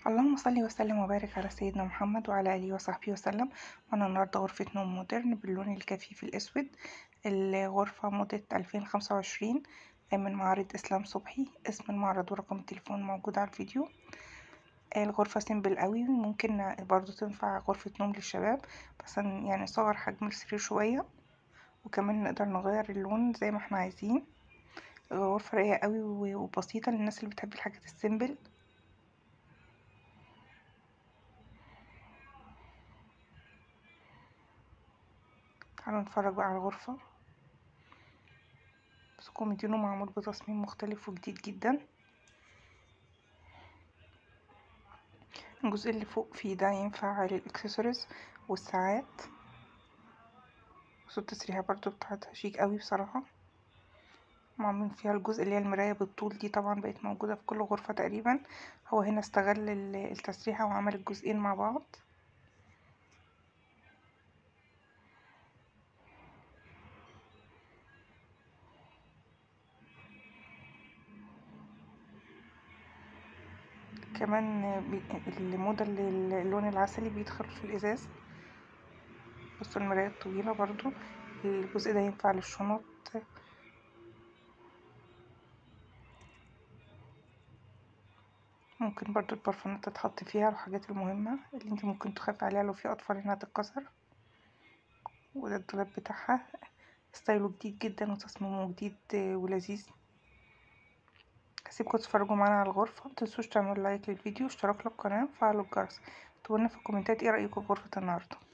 اللهم صل وسلم وبارك على سيدنا محمد وعلى آله وصحبه وسلم وانا النهاردة غرفة نوم مودرن باللون الكثيف الأسود الغرفة مودة ألفين خمسة وعشرين من معرض إسلام صبحي اسم المعرض ورقم التليفون موجود على الفيديو الغرفة سيمبل قوي ممكن برضو تنفع غرفة نوم للشباب بس يعني صغر حجم السرير شوية وكمان نقدر نغير اللون زي ما احنا عايزين غرفة رايقة قوي وبسيطة للناس اللي بتحب الحاجات السيمبل تعالوا نتفرج بقى على الغرفة بس كوميدينو معمول بتصميم مختلف وجديد جدا الجزء اللي فوق فيه ده ينفع للاكسسوارز والساعات صوت التسريحة برضو بتاعتها شيك قوي بصراحة معمولين فيها الجزء اللي هي المراية بالطول دي طبعا بقت موجودة في كل غرفة تقريبا هو هنا استغل التسريحة وعمل الجزئين مع بعض كمان الموضة اللي اللون العسلي بيدخل في الازاز بصوا المراية الطويلة برضو الجزء ده ينفع للشنط ممكن برضو البرفانات تتحط فيها الحاجات المهمة اللي انت ممكن تخافي عليها لو في اطفال انها تتكسر وده الدولاب بتاعها ستايله جديد جدا وتصميمه جديد ولذيذ هسيبكم تتفرجوا معانا على الغرفة متنسوش تعملوا لايك للفيديو واشتراك للقناة وفعلوا الجرس اكتبولنا في الكومنتات ايه رأيكم في غرفة النهاردة